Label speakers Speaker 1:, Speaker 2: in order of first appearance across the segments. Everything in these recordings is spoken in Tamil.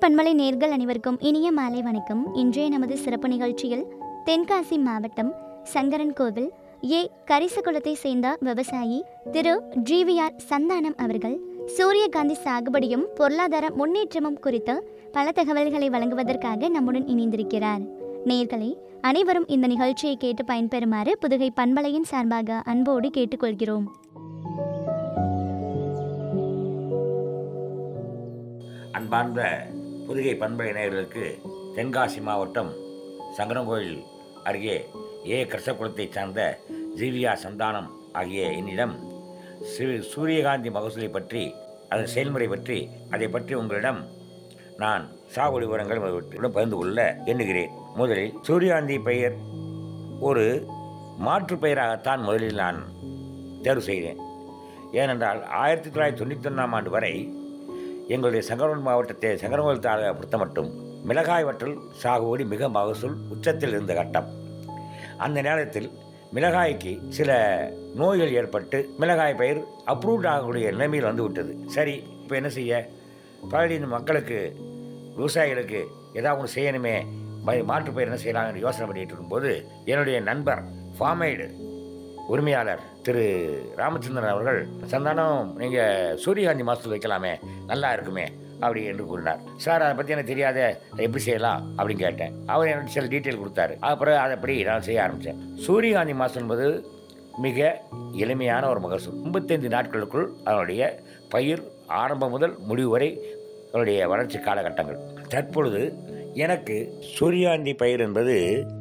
Speaker 1: பண்பலை நேர்கள் அனைவருக்கும் இனிய மாலை வணக்கம் இன்றைய நமது சிறப்பு நிகழ்ச்சியில் தென்காசி மாவட்டம் சங்கரன் கோவில் ஏ கரிசகுலத்தை சேர்ந்த விவசாயி திரு ஜிவிஆர் சந்தானம் அவர்கள் சூரியகாந்தி சாகுபடியும் பொருளாதார முன்னேற்றமும் குறித்து பல தகவல்களை வழங்குவதற்காக நம்முடன் இணைந்திருக்கிறார் நேர்களே அனைவரும் இந்த நிகழ்ச்சியை கேட்டு பயன்பெறுமாறு புதுகை பண்பலையின் சார்பாக அன்போடு கேட்டுக்கொள்கிறோம்
Speaker 2: அன்பார்ந்த புதுகை பண்பலை நேயர்களுக்கு தென்காசி மாவட்டம் சங்கரங்கோயில் அருகே ஏ கிருஷ்ணகுலத்தைச் சார்ந்த ஜீவியா சந்தானம் ஆகிய என்னிடம் சிறு சூரியகாந்தி மகசூலை பற்றி அதன் செயல்முறை பற்றி அதை பற்றி உங்களிடம் நான் சாகுபடி விவரங்கள் உங்களிடம் பகிர்ந்து கொள்ள எண்ணுகிறேன் முதலில் சூரியகாந்தி பெயர் ஒரு மாற்று பெயராகத்தான் முதலில் நான் தேர்வு செய்தேன் ஏனென்றால் ஆயிரத்தி தொள்ளாயிரத்தி தொண்ணூற்றி ஒன்றாம் ஆண்டு வரை எங்களுடைய சங்கரன் மாவட்டத்தை சங்கரங்கோயில் தாலுகா பொறுத்த மட்டும் மிளகாய் வற்றல் சாகுபடி மிக மகசூல் உச்சத்தில் இருந்த கட்டம் அந்த நேரத்தில் மிளகாய்க்கு சில நோய்கள் ஏற்பட்டு மிளகாய் பயிர் அப்ரூவ்ட் ஆகக்கூடிய நிலைமையில் வந்து விட்டது சரி இப்போ என்ன செய்ய பழனி இந்த மக்களுக்கு விவசாயிகளுக்கு ஏதாவது ஒன்று செய்யணுமே மை- மாற்றுப் பயிர் என்ன செய்யலாம்னு யோசனை பண்ணிட்டு இருக்கும்போது என்னுடைய நண்பர் ஃபார்மைடு உரிமையாளர் திரு ராமச்சந்திரன் அவர்கள் சந்தானம் நீங்கள் சூரியகாந்தி மாதத்தில் வைக்கலாமே நல்லா இருக்குமே அப்படி என்று கூறினார் சார் அதை பற்றி எனக்கு தெரியாத அதை எப்படி செய்யலாம் அப்படின்னு கேட்டேன் அவர் எனக்கு சில டீட்டெயில் கொடுத்தாரு அப்புறம் அதைப்படி நான் செய்ய ஆரம்பித்தேன் சூரியகாந்தி மாதம் என்பது மிக எளிமையான ஒரு மகசூல் முப்பத்தைந்து நாட்களுக்குள் அதனுடைய பயிர் ஆரம்பம் முதல் முடிவு வரை அதனுடைய வளர்ச்சி காலகட்டங்கள் தற்பொழுது எனக்கு சூரியகாந்தி பயிர் என்பது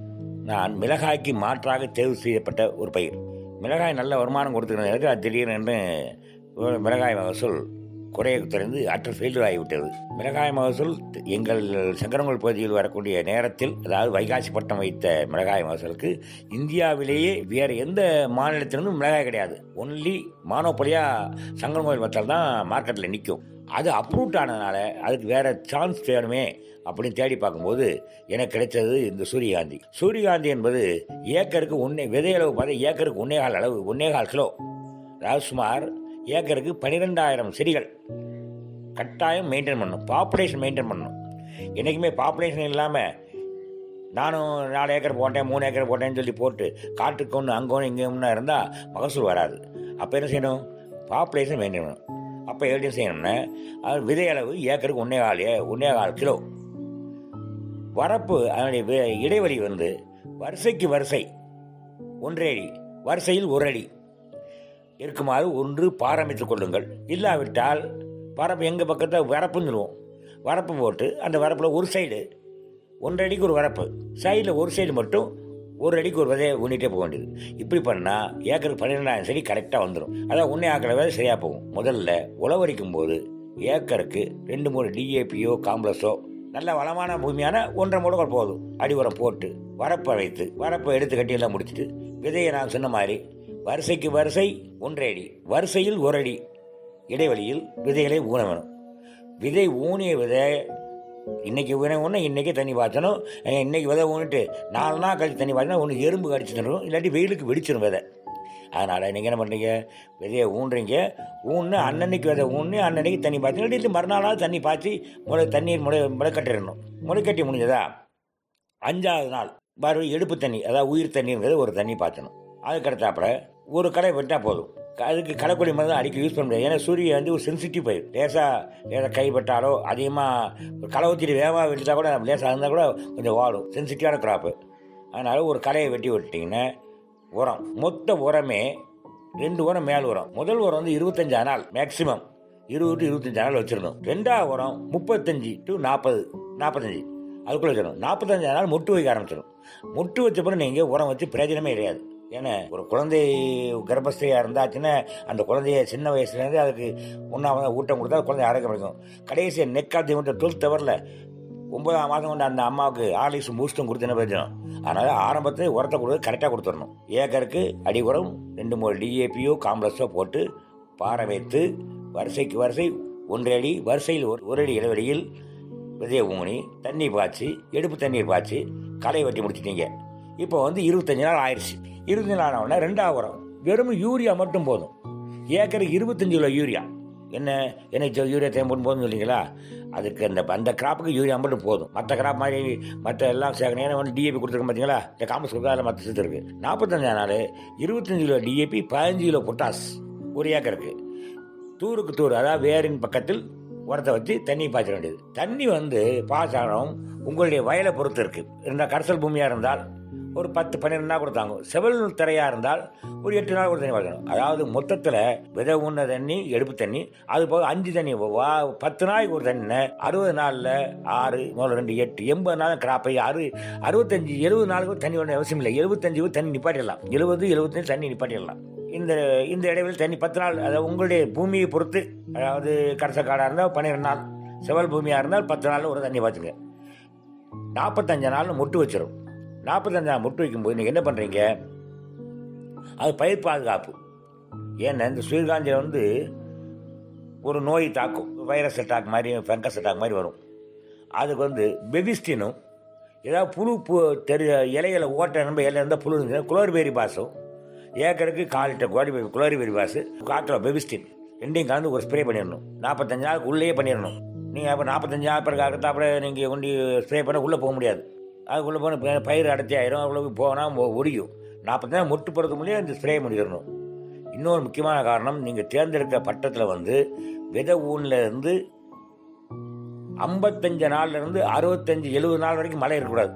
Speaker 2: நான் மிளகாய்க்கு மாற்றாக தேர்வு செய்யப்பட்ட ஒரு பயிர் மிளகாய் நல்ல வருமானம் கொடுத்துருந்தது அது திடீர்னு ஒரு மிளகாய் மகசூல் குறைய தெரிந்து அற்ற ஃபெயில்டர் ஆகிவிட்டது மிளகாய் மகசூல் எங்கள் சங்கரங்கோல் பகுதியில் வரக்கூடிய நேரத்தில் அதாவது வைகாசி பட்டம் வைத்த மிளகாய் மகசூலுக்கு இந்தியாவிலேயே வேறு எந்த மாநிலத்திலிருந்தும் மிளகாய் கிடையாது ஒன்லி மானோப்பலியா சங்கரங்கோயில் வச்சால் தான் மார்க்கெட்டில் நிற்கும் அது அப்ரூவ்ட் ஆனதுனால அதுக்கு வேற சான்ஸ் வேணுமே அப்படின்னு தேடி பார்க்கும்போது எனக்கு கிடைச்சது இந்த சூரியகாந்தி சூரியகாந்தி என்பது ஏக்கருக்கு ஒன்னே விதையளவு பார்த்தா ஏக்கருக்கு ஒன்னேகால் அளவு ஒன்னேகால் கிலோ அதாவது சுமார் ஏக்கருக்கு பன்னிரெண்டாயிரம் செடிகள் கட்டாயம் மெயின்டைன் பண்ணணும் பாப்புலேஷன் மெயின்டைன் பண்ணணும் என்றைக்குமே பாப்புலேஷன் இல்லாமல் நானும் நாலு ஏக்கர் போட்டேன் மூணு ஏக்கர் போட்டேன்னு சொல்லி போட்டு காட்டுக்கு ஒன்று அங்கே ஒன்று இங்கே ஒன்று இருந்தால் மகசூல் வராது அப்போ என்ன செய்யணும் பாப்புலேஷன் மெயின்டைன் பண்ணணும் அப்போ எப்படி செய்யணும்னா அது விதை அளவு ஏக்கருக்கு ஒன்றே கால் ஏ- ஒன்றே கால் கிலோ வரப்பு அதனுடைய வி- இடைவெளி வந்து வரிசைக்கு வரிசை ஒன்றே அடி வரிசையில் ஒரு அடி இருக்குமாறு ஒன்று பாரமித்துக் கொள்ளுங்கள் இல்லாவிட்டால் வரப்பு எங்கள் பக்கத்தில் வரப்புன்னு சொல்லுவோம் வரப்பு போட்டு அந்த வரப்பில் ஒரு சைடு ஒன்றரை அடிக்கு ஒரு வரப்பு சைடில் ஒரு சைடு மட்டும் ஒரு அடிக்கு ஒரு விதையை ஊனிட்டே போக வேண்டியது இப்படி பண்ணால் ஏக்கருக்கு பன்னிரெண்டாயிரம் செடி கரெக்டாக வந்துடும் அதான் உன்னை ஆக்கிற விதை சரியாக போகும் முதல்ல உழவரிக்கும் போது ஏக்கருக்கு ரெண்டு மூணு டிஏபியோ காம்ப்ளஸோ நல்ல வளமான பூமியான ஒன்றரை மூட போதும் அடி உரம் போட்டு வரப்பை வைத்து வரப்பை எடுத்து கட்டி எல்லாம் முடிச்சுட்டு விதையை நான் சொன்ன மாதிரி வரிசைக்கு வரிசை ஒன்றரை அடி வரிசையில் ஒரு அடி இடைவெளியில் விதைகளை ஊன வேணும் விதை ஊனிய விதை இன்னைக்கு விதை ஒன்று இன்னைக்கே தண்ணி பாய்ச்சணும் அஹ் இன்னைக்கு விதை ஊனிட்டு நாலு நாள் கழிச்சு தண்ணி பாய்ச்சினா ஒன்று எறும்பு கடிச்சு தரும் இல்லாட்டி வெயிலுக்கு வெடிச்சிடும் விதை அதனால் நீங்கள் என்ன பண்ணுறீங்க விதையை ஊன்றீங்க ஊன்னு அன்னன்னைக்கு விதை ஊன்னு அன்னன்னைக்கு தண்ணி பாய்ச்சி இல்லாட்டி மறுநாளாவது தண்ணி பாய்ச்சி முளை தண்ணீர் முளை முளைக்கட்டிடணும் முளைக்கட்டி முடிஞ்சதா அஞ்சாவது நாள் மறு எடுப்பு தண்ணி அதாவது உயிர் தண்ணீர்ங்கிறது ஒரு தண்ணி பாய்ச்சணும் அதுக்கடுத்தாப்புல ஒரு கடை வெட்டினா போதும் அதுக்கு களைக்கொல்லி மருந்து அடிக்க யூஸ் பண்ண முடியாது ஏன்னா சூரிய வந்து ஒரு சென்சிட்டிவ் பயிர் லேசாக லேசாக கைப்பட்டாலோ அதிகமாக களை ஊற்றிட்டு வேகமாக வெட்டிட்டா கூட லேசாக இருந்தால் கூட கொஞ்சம் வாடும் சென்சிட்டிவான கிராப்பு அதனால் ஒரு களையை வெட்டி விட்டிங்கன்னா உரம் மொத்த உரமே ரெண்டு உரம் மேல் உரம் முதல் உரம் வந்து இருபத்தஞ்சா நாள் மேக்சிமம் இருபது டு இருபத்தஞ்சு நாள் வச்சிருந்தோம் ரெண்டாவது உரம் முப்பத்தஞ்சு டு நாற்பது நாற்பத்தஞ்சு அதுக்குள்ள வச்சிடணும் நாற்பத்தஞ்சு நாள் மொட்டு வைக்க ஆரம்பிச்சிடும் மொட்டு வச்ச பிறகு நீங்கள் உரம் வச்சு பிரயோஜனமே கிடையாது ஏன்னா ஒரு குழந்தை கர்ப்பஸ்திரியா இருந்தாச்சுன்னா அந்த குழந்தைய சின்ன வயசுலேருந்து அதுக்கு ஒன்றாவது ஊட்டம் கொடுத்தா அந்த குழந்தை ஆரோக்கியம் இருக்கும் கடைசி நெக்காத்தி மட்டும் டுவெல்த் ஹவரில் ஒன்பதாம் மாதம் கொண்டு அந்த அம்மாவுக்கு ஆர்லிக்ஸும் பூஸ்டும் கொடுத்தன பிரயோஜனம் அதனால் ஆரம்பத்திலே உரத்தை கொடுத்து கரெக்டாக கொடுத்துடணும் ஏக்கருக்கு அடி உரம் ரெண்டு மூணு டிஏபியோ காம்ப்ளெக்ஸோ போட்டு பாறை வைத்து வரிசைக்கு வரிசை ஒன்றரை அடி வரிசையில் ஒரு ஒரு அடி இடைவெளியில் விதையை ஊனி தண்ணி பாய்ச்சி எடுப்பு தண்ணீர் பாய்ச்சி களை வெட்டி முடிச்சிட்டீங்க இப்போ வந்து இருபத்தஞ்சு நாள் ஆயிடுச்சு இருபத்தஞ்சு நாள் ஆனவுடனே ரெண்டாவது உரம் வெறும் யூரியா மட்டும் போதும் ஏக்கருக்கு இருபத்தஞ்சு கிலோ யூரியா என்ன என்ன யூரியா தேவை போதும் போதும் சொல்லிங்களா அதுக்கு அந்த அந்த கிராப்புக்கு யூரியா மட்டும் போதும் மற்ற கிராப் மாதிரி மற்ற எல்லாம் சேர்க்கணும் ஏன்னா வந்து டிஏபி கொடுத்துருக்கோம் பார்த்தீங்களா இந்த காம்பஸ் கொடுத்தா அதில் மற்ற சத்து இருக்குது நாற்பத்தஞ்சாம் நாள் இருபத்தஞ்சு கிலோ டிஏபி பதினஞ்சு கிலோ பொட்டாஸ் ஒரு ஏக்கருக்கு தூருக்கு தூர் அதாவது வேரின் பக்கத்தில் உரத்தை வச்சு தண்ணி பாய்ச்ச வேண்டியது தண்ணி வந்து பாய்ச்சாலும் உங்களுடைய வயலை பொறுத்து இருக்கு இருந்தால் கரைசல் பூமியாக இருந்தால் ஒரு பத்து பன்னிரெண்டு நாள் கொடுத்தாங்க செவல் திரையாக இருந்தால் ஒரு எட்டு நாள் கூட தண்ணி பாய்ச்சணும் அதாவது மொத்தத்தில் விதை ஊன தண்ணி எடுப்பு தண்ணி அது போக அஞ்சு தண்ணி வா பத்து நாளைக்கு ஒரு தண்ணி அறுபது நாளில் ஆறு முதல்ல ரெண்டு எட்டு எண்பது நாள் கிராப்பை அறு அறுபத்தஞ்சு எழுபது நாளுக்கு தண்ணி வேண்டிய அவசியம் இல்லை எழுபத்தஞ்சு தண்ணி நிப்பாட்டிடலாம் எழுபது எழுபத்தஞ்சு தண்ணி நிப்பாட்டிடலாம் இந்த இந்த இடைவெளி தண்ணி பத்து நாள் அதாவது உங்களுடைய பூமியை பொறுத்து அதாவது கரச காடாக இருந்தால் பன்னிரெண்டு நாள் செவல் பூமியாக இருந்தால் பத்து நாள் ஒரு தண்ணி பார்த்துங்க நாற்பத்தஞ்சு நாள் முட்டு வச்சிடும் நாற்பத்தஞ்சு நாள் முட்டு வைக்கும்போது நீங்கள் என்ன பண்ணுறீங்க அது பயிர் பாதுகாப்பு ஏன்னா இந்த சூரியகாந்தியில் வந்து ஒரு நோய் தாக்கும் வைரஸ் அட்டாக் மாதிரி ஃபங்கஸ் அட்டாக் மாதிரி வரும் அதுக்கு வந்து பெபிஸ்டினும் ஏதாவது புழு பூ தெரி இலையில ஓட்டை நம்ம இலையில இருந்தால் புழு இருந்துச்சுன்னா குளோரிபேரி பாசும் ஏக்கருக்கு கால் லிட்டர் கோடி குளோரிபேரி பாசு காற்றுல பெபிஸ்டின் ரெண்டையும் கலந்து ஒரு ஸ்ப்ரே பண்ணிடணும் நாற்பத்தஞ்சு நாளுக்கு உள்ளேயே பண்ணிடணும் நீங்கள் அப்போ நாற்பத்தஞ்சு நாள் பிறகு அடுத்தாப்புல நீங்கள் கொண்டு ஸ்ப்ரே பண்ண உள்ளே போக முடியாது அதுக்குள்ளே போன பயிர் அடைச்சி ஆயிரும் அவ்வளோ போனால் ஒடியும் நாற்பத்தஞ்சு நாள் முட்டு போகிறதுக்கு முன்னாடியே இந்த ஸ்ப்ரே பண்ணிடணும் இன்னொரு முக்கியமான காரணம் நீங்கள் தேர்ந்தெடுக்க பட்டத்தில் வந்து விதை ஊன்ல இருந்து ஐம்பத்தஞ்சு நாள்ல இருந்து அறுபத்தஞ்சு எழுபது நாள் வரைக்கும் மழை இருக்கக்கூடாது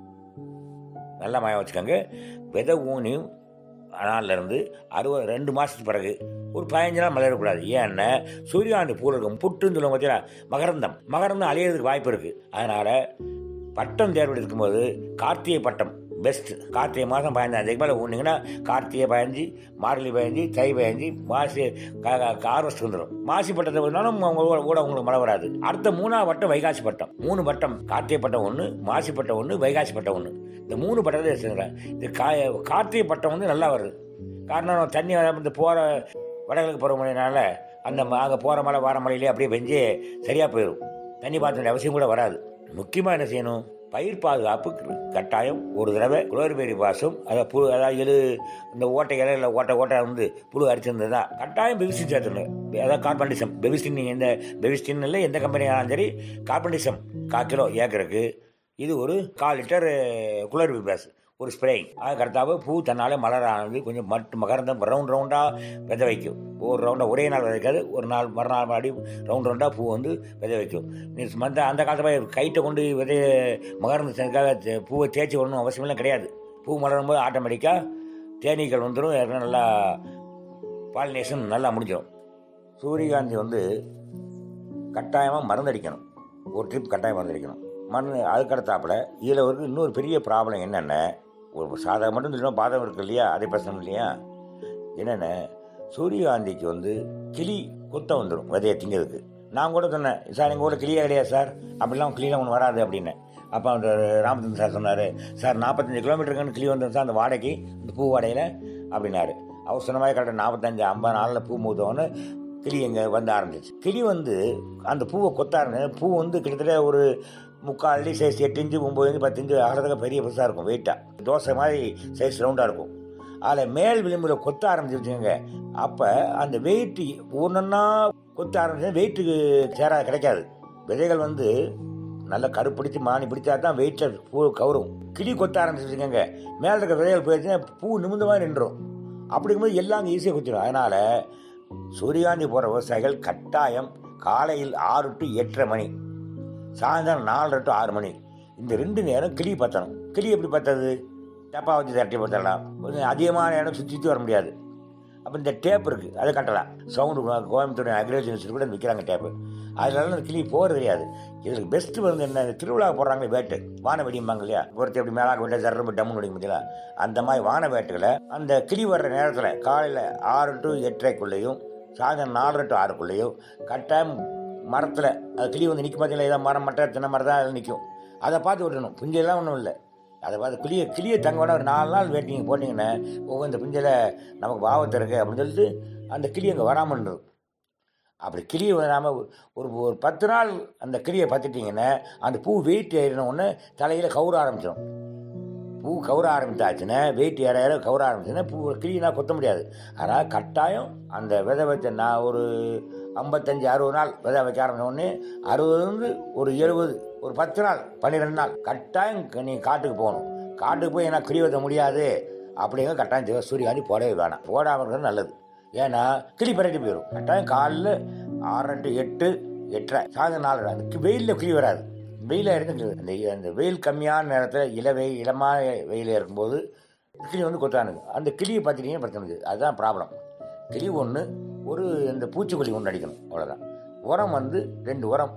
Speaker 2: நல்லா மயம் வச்சுக்கோங்க விதை ஊனியும் நாள்ல இருந்து அறுபது ரெண்டு மாதத்துக்கு பிறகு ஒரு பதினஞ்சு நாள் மழை இருக்கக்கூடாது ஏன்னா சூரியாண்டி பூ இருக்கும் புட்டுன்னு சொல்லுவோம் பார்த்தீங்களா மகரந்தம் மகரந்தம் அழியறதுக்கு வாய்ப்பு இருக்குது அதனால் பட்டம் தேர்வு எடுக்கும்போது கார்த்திகை பட்டம் பெஸ்ட் கார்த்திகை மாதம் பதினஞ்சாம் தேதி மேலே ஊனிங்கன்னா கார்த்திகை பதினஞ்சு மார்கழி பதினஞ்சு தை பதினஞ்சு மாசி ஹார்வெஸ்ட் வந்துடும் மாசி பட்டத்தை வந்தாலும் கூட உங்களுக்கு மழை வராது அடுத்த மூணாவது பட்டம் வைகாசி பட்டம் மூணு பட்டம் கார்த்திகை பட்டம் ஒன்று மாசி பட்டம் ஒன்று வைகாசி பட்டம் ஒன்று இந்த மூணு பட்டத்தை வச்சுருக்கிறேன் இது கா கார்த்திகை பட்டம் வந்து நல்லா வருது காரணம் தண்ணி இந்த போகிற வடகிழக்கு பருவமழைனால அந்த அங்கே போகிற மழை வார மழையிலே அப்படியே பெஞ்சு சரியாக போயிடும் தண்ணி பார்த்த வேண்டிய அவசியம் கூட வராது முக்கியமாக என்ன செய்யணும் பயிர் பாதுகாப்பு கட்டாயம் ஒரு தடவை குளோரிபேரி பாசும் அதை புழு அதாவது எழு இந்த ஓட்டை இலையில ஓட்டை ஓட்டை வந்து புழு அரிச்சிருந்ததா கட்டாயம் பெவிஸ்டின் சேர்த்துணும் அதாவது கார்பன்டிசம் பெவிஸ்டின் நீங்கள் எந்த பெவிஸ்டின் இல்லை எந்த கம்பெனி ஆனாலும் சரி கார்பன்டிசம் கால் கிலோ ஏக்கருக்கு இது ஒரு கால் லிட்டர் குளோரிபேரி பாஸ் ஒரு ஸ்ப்ரேயிங் அதுக்கு அடுத்தாப்பு பூ தன்னாலே மலர் ஆனது கொஞ்சம் மட்டு மகரந்தம் ரவுண்ட் ரவுண்டாக விதை வைக்கும் ஒரு ரவுண்டாக ஒரே நாள் விதைக்காது ஒரு நாள் மறுநாள் மாடி ரவுண்ட் ரவுண்டாக பூ வந்து விதை வைக்கும் நீ மந்த அந்த காலத்தில் கைட்டை கொண்டு விதை மகரந்தத்துக்காக பூவை தேய்ச்சி விடணும் அவசியமெல்லாம் கிடையாது பூ மலரும் போது ஆட்டோமேட்டிக்காக தேனீக்கள் வந்துடும் ஏற்கனவே நல்லா பாலினேஷன் நல்லா முடிஞ்சிடும் சூரியகாந்தி வந்து கட்டாயமாக மருந்தடிக்கணும் ஒரு ட்ரிப் கட்டாயம் மருந்தடிக்கணும் மருந்து அதுக்கடுத்தாப்புல இதில் ஒரு இன்னொரு பெரிய ப்ராப்ளம் என்னென்ன ஒரு சாதகம் மட்டும் சொல்லணும் பாதகம் இருக்கு இல்லையா அதே பிரச்சனை இல்லையா என்னென்ன சூரியகாந்திக்கு வந்து கிளி கொத்த வந்துடும் விதையை திங்கிறதுக்கு நான் கூட சொன்னேன் சார் எங்கள் ஊரில் கிளியே கிடையாது சார் அப்படிலாம் கிளியெலாம் ஒன்று வராது அப்படின்னு அப்போ அந்த ராமச்சந்திரன் சார் சொன்னார் சார் நாற்பத்தஞ்சு கிலோமீட்டருக்குன்னு கிளி வந்துடும் சார் அந்த வாடகைக்கு இந்த பூ வாடகையில் அப்படின்னாரு அவர் சொன்ன மாதிரி கரெக்டாக நாற்பத்தஞ்சு ஐம்பது நாளில் பூ மூத்தவொன்னு கிளி எங்கே வந்து ஆரம்பிச்சிச்சு கிளி வந்து அந்த பூவை கொத்த ஆரம்பிச்சு பூ வந்து கிட்டத்தட்ட ஒரு முக்கால் அடி சைஸ் எட்டு இன்ச்சு ஒம்பது இன்ச்சு பத்து இன்ச்சு ஆகிறதுக்கு பெரிய பெருசாக இருக்கும் வெயிட்டாக தோசை மாதிரி சைஸ் ரவுண்டாக இருக்கும் அதில் மேல் விளிம்பில் கொத்த ஆரம்பிச்சிருச்சுங்க அப்போ அந்த வெயிட்டு ஒன்றா கொத்த ஆரம்பிச்சு வெயிட்டுக்கு சேரா கிடைக்காது விதைகள் வந்து நல்லா கருப்பிடிச்சு மானி பிடிச்சா தான் வெயிட்டில் பூ கவரும் கிளி கொத்த ஆரம்பிச்சிருச்சுங்க மேலே இருக்க விதைகள் போயிடுச்சுன்னா பூ நிமிந்த மாதிரி நின்றும் அப்படிங்கும்போது எல்லாம் அங்கே ஈஸியாக குத்திடும் அதனால் சூரியகாந்தி போகிற விவசாயிகள் கட்டாயம் காலையில் ஆறு டு எட்டரை மணி சாயந்தரம் நாலரை டு ஆறு மணி இந்த ரெண்டு நேரம் கிளி பற்றணும் கிளி எப்படி பற்றது டப்பா வச்சு தட்டி பற்றலாம் கொஞ்சம் அதிகமான இடம் சுற்றி சுற்றி வர முடியாது அப்போ இந்த டேப் இருக்குது அதை கட்டலாம் சவுண்டு கோயம்புத்தூர் அக்ரிகல்ச்சர் யூனிவர்சிட்டி கூட விற்கிறாங்க டேப்பு அதனால அந்த கிளி போகிறது கிடையாது இதுக்கு பெஸ்ட்டு வந்து என்ன இந்த திருவிழா போடுறாங்களே வேட்டு வான வெடிம்பாங்க இல்லையா ஒருத்தர் எப்படி மேலாக விட்ட ஜர்ரம் டம்முன்னு வெடிக்கும் பார்த்தீங்களா அந்த மாதிரி வான வேட்டுகளை அந்த கிளி வர்ற நேரத்தில் காலையில் ஆறு டு எட்டரைக்குள்ளேயும் சாயந்தரம் நாலரை டு ஆறுக்குள்ளேயும் கட்டாயம் மரத்தில் அது கிளி வந்து நிற்கும் பார்த்தீங்களா ஏதாவது மரம் மட்டும் தென்னை மரம் தான் அதில் நிற்கும் அதை பார்த்து விடணும் புஞ்செல்லாம் ஒன்றும் இல்லை அதை பார்த்து கிளியை கிளியை தங்க விட ஒரு நாலு நாள் வெயிட்டிங் போட்டிங்கன்னா ஒவ்வொரு இந்த பிஞ்சில் நமக்கு பாவத்தை இருக்குது அப்படின்னு சொல்லிட்டு அந்த கிளி அங்கே வராமன்றது அப்படி கிளியை வராமல் ஒரு ஒரு பத்து நாள் அந்த கிளியை பார்த்துட்டிங்கன்னா அந்த பூ வெயிட் ஏறினோடனே தலையில் கவுர ஆரம்பிச்சிடும் பூ கவுர ஆரம்பித்தாச்சுன்னா வெயிட் ஏற ஏற கவுர ஆரம்பிச்சுன்னா பூ கிளினா கொத்த முடியாது அதனால் கட்டாயம் அந்த விதை வச்ச நான் ஒரு ஐம்பத்தஞ்சு அறுபது நாள் விதை வைக்க ஆரம்பிச்ச உடனே அறுபதுலேருந்து ஒரு எழுபது ஒரு பத்து நாள் பன்னிரெண்டு நாள் கட்டாயம் க- நீ காட்டுக்கு போகணும் காட்டுக்கு போய் ஏன்னா கிளி வைக்க முடியாது அப்படிங்கிற கட்டாயம் தேவை சூரியகாந்தி போடவே வேணாம் போடாமல் இருக்கிறது நல்லது ஏன்னா கிளி பரட்டி போயிடும் கட்டாயம் காலைல ஆறு டு எட்டு எட்டரை சாயந்தரம் நாலு அந்த வெயிலில் கிளி வராது வெயிலாக இருக்கு அந்த அந்த வெயில் கம்மியான நேரத்தில் இளவை இளமான வெயில் இருக்கும்போது கிளி வந்து கொத்தானுங்க அந்த கிளியை பார்த்துட்டீங்கன்னா பிரச்சனை இருக்குது அதுதான் ப்ராப்ளம் கிளி ஒன்று ஒரு இந்த பூச்சிக்கொல்லி ஒன்று அடிக்கணும் அவ்வளோதான் உரம் வந்து ரெண்டு உரம்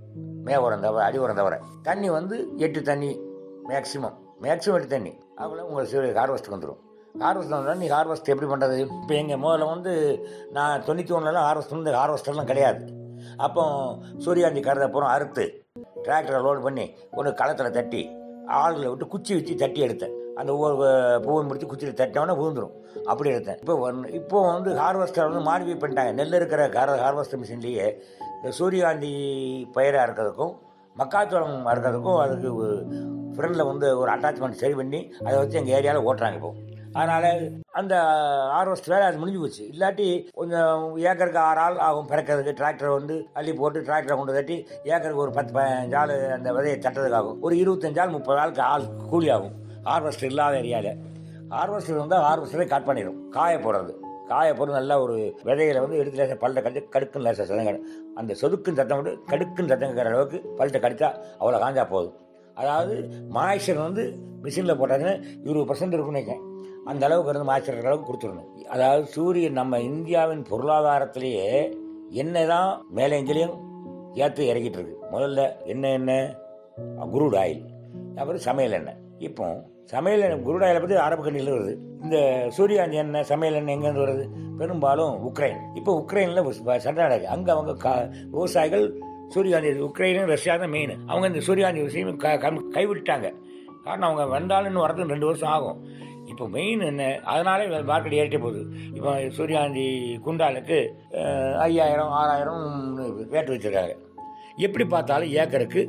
Speaker 2: மே உரம் தவிர அடி உரம் தவிர தண்ணி வந்து எட்டு தண்ணி மேக்ஸிமம் மேக்ஸிமம் எட்டு தண்ணி அதுக்குள்ள உங்களுக்கு ஹார்வெஸ்ட்டுக்கு வந்துடும் ஹார்வெஸ்ட் வந்தால் நீ ஹார்வெஸ்ட் எப்படி பண்ணுறது இப்போ எங்கள் முதல்ல வந்து நான் தொண்ணூற்றி ஒன்றுலாம் ஹார்வெஸ்ட் வந்து ஹார்வெஸ்டர்லாம் கிடையாது அப்போ சூரியாந்தி கருதை பூரா அறுத்து டிராக்டரை லோடு பண்ணி ஒரு களத்தில் தட்டி ஆளுகளை விட்டு குச்சி வச்சு தட்டி எடுத்தேன் அந்த ஒவ்வொரு பூவை முடிச்சு குச்சியில் தட்டினோடனே விழுந்துரும் அப்படி எடுத்தேன் இப்போ ஒன்று இப்போ வந்து ஹார்வெஸ்டர் வந்து மாடிஃபை பண்ணிட்டாங்க நெல் இருக்கிற கார ஹார்வெஸ்டர் மிஷின்லேயே இந்த சூரியகாந்தி பயிராக இருக்கிறதுக்கும் மக்காச்சோளம் அறுக்கிறதுக்கும் அதுக்கு ஃப்ரெண்டில் வந்து ஒரு அட்டாச்மெண்ட் சரி பண்ணி அதை வச்சு எங்கள் ஏரியாவில் ஓட்டுறாங்க இப்போ அதனால் அந்த ஹார்வெஸ்ட் வேலை அது முடிஞ்சு போச்சு இல்லாட்டி கொஞ்சம் ஏக்கருக்கு ஆறு ஆள் ஆகும் பிறக்கிறதுக்கு டிராக்டர் வந்து அள்ளி போட்டு டிராக்டரை கொண்டு தட்டி ஏக்கருக்கு ஒரு பத்து பதினஞ்சு ஆள் அந்த விதையை தட்டுறதுக்கு ஆகும் ஒரு இருபத்தஞ்சு ஆள் முப்பது ஆளுக்கு ஆள் கூலி ஆகும் ஹார்வெஸ்டர் இல்லாத ஏரியாவில் ஹார்வெஸ்டர் வந்தால் ஹார்வெஸ்டரே கட் பண்ணிடும் காய போடுறது காய போட்டு நல்லா ஒரு விதைகளை வந்து எடுத்து லேசாக பல்ட்ட கடிச்சு கடுக்குன்னு லேசாக சதங்க அந்த சொதுக்குன்னு சத்தம் விட்டு கடுக்குன்னு சத்தங்கிற அளவுக்கு பல்ட்ட கடிச்சா அவ்வளோ காஞ்சா போதும் அதாவது மாய்ச்சர் வந்து மிஷினில் போட்டாங்கன்னா இருபது பர்சன்ட் இருக்குன்னு நினைக்கிறேன் அந்த அளவுக்கு இருந்து மாய்ச்சர் அளவுக்கு கொடுத்துடணும் அதாவது சூரியன் நம்ம இந்தியாவின் பொருளாதாரத்திலேயே எண்ணெய் தான் மேலே எங்கேயும் ஏற்று இறக்கிட்டு இருக்கு முதல்ல என்ன எண்ணெய் குரூட் ஆயில் அப்புறம் சமையல் எண்ணெய் இப்போ சமையல் எண்ணெய் குரூட் ஆயிலை பற்றி அரபு கண்ணியில் வருது இந்த சூரியகாந்தி எண்ணெய் சமையல் எண்ணெய் எங்கேருந்து வருது பெரும்பாலும் உக்ரைன் இப்போ உக்ரைனில் சண்டை நடக்குது அங்கே அவங்க கா விவசாயிகள் சூரியகாந்தி உக்ரைனும் ரஷ்யா தான் மெயின் அவங்க இந்த சூரியகாந்தி விஷயம் க- கம்- கைவிட்டுட்டாங்க காரணம் அவங்க வந்தாலும் இன்னும் வரதுக்கு ரெண்டு வருஷம் ஆகும் இப்போ மெயின் என்ன அதனாலே மார்க்கெட் ஏறிட்டே போகுது இப்போ சூரியகாந்தி குண்டாலுக்கு அஹ், ஐயாயிரம் ஆறாயிரம் ரேட் வச்சிருக்காங்க எப்படி பார்த்தாலும் ஏக்கருக்கு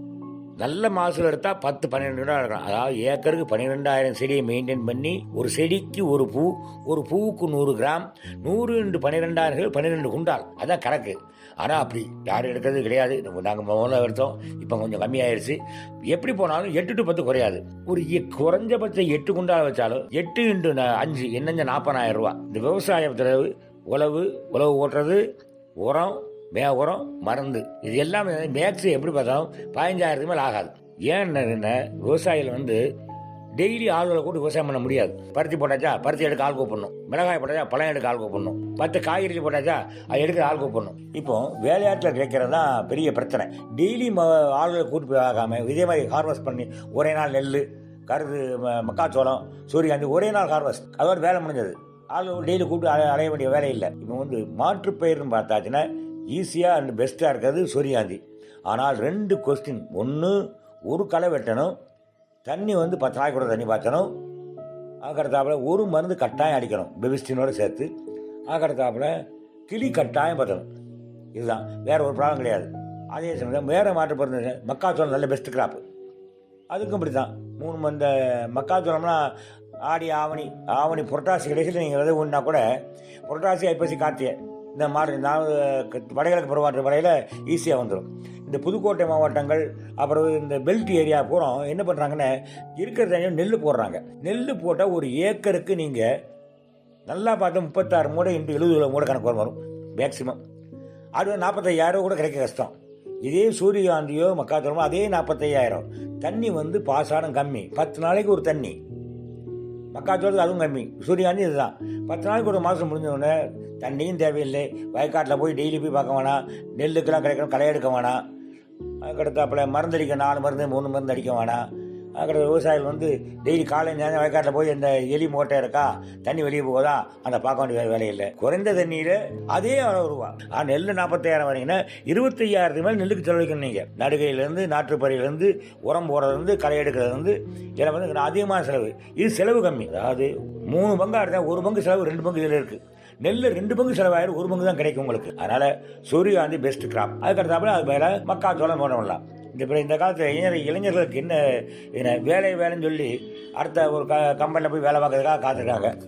Speaker 2: நல்ல மாசூல் எடுத்தால் பத்து பன்னிரெண்டு ரூபா எடுக்கலாம் அதாவது ஏக்கருக்கு பன்னிரெண்டாயிரம் செடியை மெயின்டைன் பண்ணி ஒரு செடிக்கு ஒரு பூ ஒரு பூவுக்கு நூறு கிராம் நூறு இன்று பன்னிரெண்டாயிரம் பன்னிரெண்டு குண்டால் அதான் கணக்கு ஆனால் அப்படி யாரும் எடுக்கிறது கிடையாது நாங்கள் முதல்ல எடுத்தோம் இப்போ கொஞ்சம் கம்மியாயிருச்சு எப்படி போனாலும் எட்டு டு பத்து குறையாது ஒரு எ- குறைஞ்சபட்சம் எட்டு குண்டால் வச்சாலும் எட்டு இன்ட்டு ந- அஞ்சு என்னஞ்ச நாற்பதாயிரம் ரூபா இந்த விவசாயத்தில் உழவு உழவு ஓட்டுறது உரம் மே உரம் மருந்து இது எல்லாமே மேக்ஸ் எப்படி பார்த்தாலும் பதினஞ்சாயிரத்துக்கு மேலே ஆகாது ஏன் என்ன விவசாயிகள் வந்து டெய்லி ஆளுகளை கூட விவசாயம் பண்ண முடியாது பருத்தி போட்டாச்சா பருத்தி எடுக்க ஆள் கூப்பிடணும் மிளகாய் போட்டாச்சா பழம் எடுக்க ஆள் கூப்பிடணும் பத்து காய்கறி போட்டாச்சா அது எடுக்க ஆள் கூப்பிடணும் இப்போ வேலையாட்டில் கிடைக்கிறது தான் பெரிய பிரச்சனை டெய்லி ம ஆளுகளை கூட்டு போய் ஆகாம இதே மாதிரி ஹார்வெஸ்ட் பண்ணி ஒரே நாள் நெல் கருது ம- மக்காச்சோளம் சூரியகாந்தி ஒரே நாள் ஹார்வெஸ்ட் அதோட வேலை முடிஞ்சது ஆள் டெய்லி கூப்பிட்டு அலைய அலைய வேண்டிய வேலை இல்லை இப்போ வந்து மாற்றுப் பயிர்னு பார்த்தாச்சுன்னா ஈஸியாக அண்ட் பெஸ்ட்டாக இருக்கிறது சூரியகாந்தி ஆனால் ரெண்டு கொஸ்டின் ஒன்று ஒரு களை வெட்டணும் தண்ணி வந்து பத்து நாளைக்கு கூட தண்ணி பாய்ச்சணும் அதுக்கடுத்தாப்புல ஒரு மருந்து கட்டாயம் அடிக்கணும் பெபிஸ்டினோட சேர்த்து அதுக்கடுத்தாப்புல கிளி கட்டாயம் பற்றணும் இதுதான் வேற ஒரு ப்ராப்ளம் கிடையாது அதே சமயம் வேற மாற்று மருந்து மக்காச்சோளம் நல்ல பெஸ்ட் கிராப்பு அதுக்கும் இப்படி தான் மூணு மந்த மக்காச்சோளம்னா ஆடி ஆவணி ஆவணி புரட்டாசி கடைசியில் நீங்கள் விதை ஊன்னா கூட புரட்டாசி ஐப்பசி கார்த்திகை இந்த மாதிரி நாலு க- வடகிழக்கு பருவாற்று வரையில் ஈஸியாக வந்துடும் இந்த புதுக்கோட்டை மாவட்டங்கள் அப்புறம் இந்த பெல்ட் ஏரியா பூரா என்ன பண்ணுறாங்கன்னா இருக்கிற தண்ணியில் நெல் போடுறாங்க நெல் போட்டால் ஒரு ஏக்கருக்கு நீங்கள் நல்லா பார்த்தா முப்பத்தாறு மூடை இன்ட்டு எழுபது மூடை கணக்கு வரும் வரும் மேக்ஸிமம் அது நாற்பத்தையாயிரம் கூட கிடைக்க கஷ்டம் இதே சூரியகாந்தியோ மக்காச்சோளமோ அதே நாற்பத்தையாயிரம் தண்ணி வந்து பாசானம் கம்மி பத்து நாளைக்கு ஒரு தண்ணி மக்காச்சோளத்து அதுவும் கம்மி சூரியகாந்தி இதுதான் பத்து நாளைக்கு ஒரு மாதம் முடிஞ்ச உடனே தண்ணியும் தேவையில்லை வயக்காட்டில் போய் டெய்லி போய் பார்க்க வேணாம் நெல்லுக்கெல்லாம் கிடைக்கணும் களை எடுக்க வேணாம் அதுக்கடுத்தாப்புல மருந்து அடிக்க நாலு மருந்து மூணு மருந்து அடிக்க வேணாம் அதுக்கடுத்து விவசாயிகள் வந்து டெய்லி காலை நேரம் வயக்காட்டில் போய் இந்த எலி மூட்டை இருக்கா தண்ணி வெளியே போகுதா அந்த பார்க்க வேண்டிய வே- வேலை இல்லை குறைந்த தண்ணியில் அதே அளவு ரூபா ஆ நெல் நாற்பத்தாயிரம் வரீங்கன்னா இருபத்தையாயிரத்துக்கு மேலே நெல்லுக்கு செலவழிக்கணும் நீங்கள் நடுகையிலேருந்து நாற்றுப்பறியிலேருந்து உரம் போடுறதுலேருந்து களை எடுக்கிறதுலேருந்து இதெல்லாம் வந்து அதிகமான செலவு இது செலவு கம்மி அதாவது மூணு பங்கா இருந்தால் ஒரு பங்கு செலவு ரெண்டு பங்கு இதில் இருக்குது நெல் ரெண்டு பங்கு செலவாயிரம் ஒரு பங்கு தான் கிடைக்கும் உங்களுக்கு அதனால சூரியகாந்தி பெஸ்ட் கிராப் அதுக்கடுத்தாப்புல அது மேலே மக்காச்சோளம் போடலாம் இந்த இப்போ இந்த காலத்தில் இளைஞர் இளைஞர்களுக்கு என்ன என்ன வேலை வேலைன்னு சொல்லி அடுத்த ஒரு க கம்பெனியில் போய் வேலை பார்க்கறதுக்காக காத்திருக்காங்க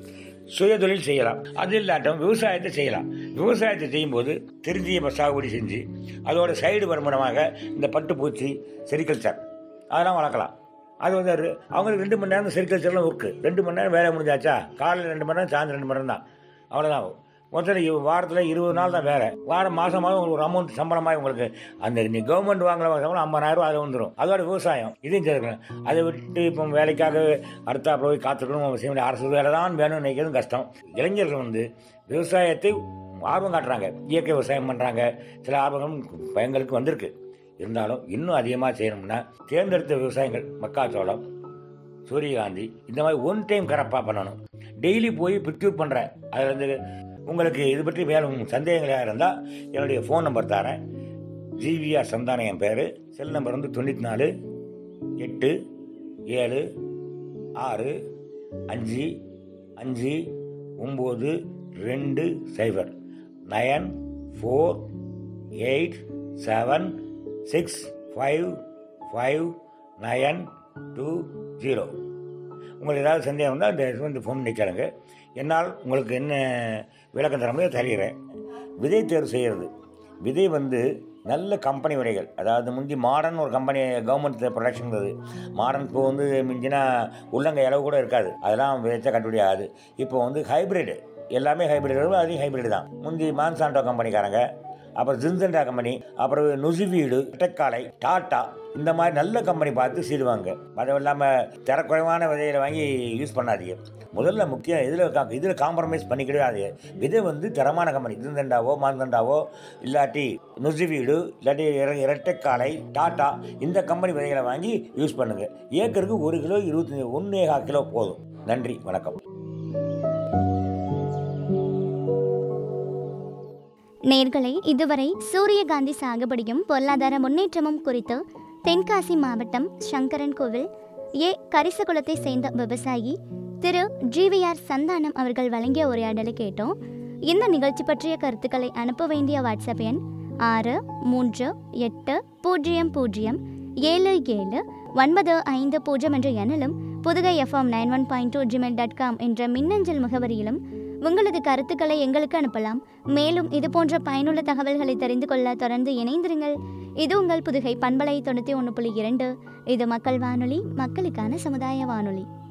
Speaker 2: சுயதொழில் செய்யலாம் அது இல்லாட்டும் விவசாயத்தை செய்யலாம் விவசாயத்தை செய்யும்போது திருந்திய சாகுபடி செஞ்சு அதோட சைடு வருமானமாக இந்த பட்டுப்பூச்சி செரிகல்ச்சர் அதெல்லாம் வளர்க்கலாம் அது வந்து ஒரு- அவங்களுக்கு ரெண்டு மணி நேரம் செரிகல்ச்சர்லாம் ஒர்க்கு ரெண்டு மணி நேரம் வேலை முடிஞ்சாச்சா காலையில் ரெண்டு மணி நேரம் சாயந்தரம் ரெண்டு மணி நேரம் தான் அவ்வளோதான் மொத்தத்தில் வாரத்தில் இருபது நாள் தான் வேலை வாரம் மாதம் மாதம் உங்களுக்கு ஒரு அமௌண்ட் சம்பளமாக உங்களுக்கு அந்த நீ கவர்மெண்ட் வாங்குற சம்பளம் ஐம்பதாயிரம் ரூபா அது வந்துடும் அதோட விவசாயம் இதையும் சேர்க்கணும் அதை விட்டு இப்போ வேலைக்காக அடுத்த போய் காத்துக்கணும் அவசியம் இல்லை அரசு வேலை தான் வேணும்னு நினைக்கிறதும் கஷ்டம் இளைஞர்கள் வந்து விவசாயத்தை ஆர்வம் காட்டுறாங்க இயற்கை விவசாயம் பண்ணுறாங்க சில ஆர்வங்களும் பயங்களுக்கு வந்திருக்கு இருந்தாலும் இன்னும் அதிகமாக செய்யணும்னா தேர்ந்தெடுத்த விவசாயங்கள் மக்காச்சோளம் சூரியகாந்தி இந்த மாதிரி ஒன் டைம் கரப்பாக பண்ணணும் டெய்லி போய் ப்ரிக்யூர் பண்ணுறேன் அதில் வந்து உங்களுக்கு இது பற்றி மேலும் சந்தேகங்களாக இருந்தால் என்னுடைய ஃபோன் நம்பர் தரேன் ஜிவிஆர் சந்தானம் என் பேர் செல் நம்பர் வந்து தொண்ணூற்றி நாலு எட்டு ஏழு ஆறு அஞ்சு அஞ்சு ஒம்பது ரெண்டு சைபர் nine four eight seven six five five nine two zero உங்களுக்கு ஏதாவது சந்தேகம் இருந்தால் இந்த வந்து ஃபோன் பண்ணி கேளுங்க என்னால் உங்களுக்கு என்ன விளக்கம் தர முடியும் தருகிறேன் விதை தேர்வு செய்கிறது விதை வந்து நல்ல கம்பெனி விதைகள் அதாவது முந்தி மாடர்ன் ஒரு கம்பெனி கவர்மெண்ட் ப்ரொடக்ஷன் இருந்தது மாடர்ன் இப்போ வந்து மிஞ்சினா உள்ளங்கை அளவு கூட இருக்காது அதெல்லாம் விதைச்சா கட்டுப்படி ஆகாது இப்போ வந்து ஹைப்ரிடு எல்லாமே ஹைப்ரிட் அதையும் ஹைப்ரிட் தான் முந்தி மான்சாண்டோ கம்பெனிக்காரங்க அப்புறம் ஜின்சென்டா கம்பெனி அப்புறம் நுசிவீடு டெக்காலை டாட்டா இந்த மாதிரி நல்ல கம்பெனி பார்த்து சீடுவாங்க அதுவும் இல்லாமல் தரக்குறைவான விதைகளை வாங்கி யூஸ் பண்ணாதீங்க முதல்ல முக்கியம் இதில் இதில் காம்ப்ரமைஸ் பண்ணிக்கிட்டே அது விதை வந்து தரமான கம்பெனி ஜின்சென்டாவோ மான்சென்டாவோ இல்லாட்டி நுசிவீடு இல்லாட்டி இர- இரட்டைக்காலை டாட்டா இந்த கம்பெனி விதைகளை வாங்கி யூஸ் பண்ணுங்கள் ஏக்கருக்கு ஒரு கிலோ இருபத்தஞ்சி ஒன்றே கிலோ போதும் நன்றி வணக்கம்
Speaker 1: நேர்களை இதுவரை சூரியகாந்தி சாகுபடியும் பொருளாதார முன்னேற்றமும் குறித்து தென்காசி மாவட்டம் சங்கரன் கோவில் ஏ கரிசகுலத்தை சேர்ந்த விவசாயி திரு ஜிவிஆர் சந்தானம் அவர்கள் வழங்கிய உரையாடலை கேட்டோம் இந்த நிகழ்ச்சி பற்றிய கருத்துக்களை அனுப்ப வேண்டிய வாட்ஸ்அப் எண் ஆறு மூன்று எட்டு பூஜ்ஜியம் பூஜ்ஜியம் ஏழு ஏழு ஒன்பது ஐந்து பூஜ்ஜியம் என்ற எண்ணிலும் Pudugai FM nine one point two Gmail dot com என்ற மின்னஞ்சல் முகவரியிலும் உங்களது கருத்துக்களை எங்களுக்கு அனுப்பலாம் மேலும் இது போன்ற பயனுள்ள தகவல்களை தெரிந்து கொள்ள தொடர்ந்து இணைந்திருங்கள் இது உங்கள் புதுகை பண்பலை தொண்ணூற்றி ஒன்று புள்ளி இரண்டு இது மக்கள் வானொலி மக்களுக்கான சமுதாய வானொலி